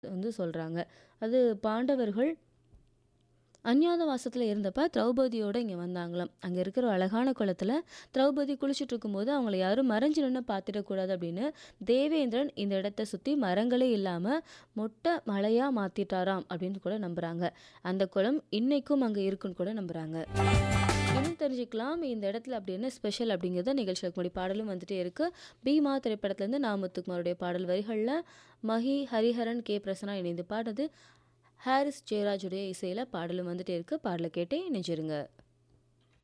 வந்து சொல்றாங்க. அது பாண்டவர்கள் அஞ்ஞாதவாசத்துல இருந்தப்ப திரௌபதியோட இங்க வந்தாங்களாம். அங்க இருக்கிற ஒரு அழகான குளத்துல திரௌபதி குளிச்சுட்டு இருக்கும்போது, அவங்கள யாரும் மறைஞ்சு நின்னு பார்த்துடக்கூடாது அப்படின்னு, தேவேந்திரன் இந்த இடத்த சுத்தி மரங்களே இல்லாம மொட்டை மலையா மாத்திட்டாராம் அப்படின்னு கூட நம்புறாங்க. அந்த குளம் இன்னைக்கும் அங்க இருக்குன்னு கூட நம்புறாங்க. இன்னும் தெரிஞ்சுக்கலாம் இந்த இடத்துல அப்படி என்ன ஸ்பெஷல் அப்படிங்கிறத நிகழ்ச்சிக்கு முன்னாடி பாடலும் வந்துட்டே இருக்கு. பீமா திரைப்படத்துலேருந்து நா. முத்துக்குமாருடைய பாடல் வரிகள்ல மஹி, ஹரிஹரன், கே. பிரசன்னா இணைந்து பாடுனது. ஹாரிஸ் ஜெயராஜுடைய இசையில பாடலும் வந்துட்டே இருக்கு. பாடல கேட்டே இணைஞ்சிருங்க.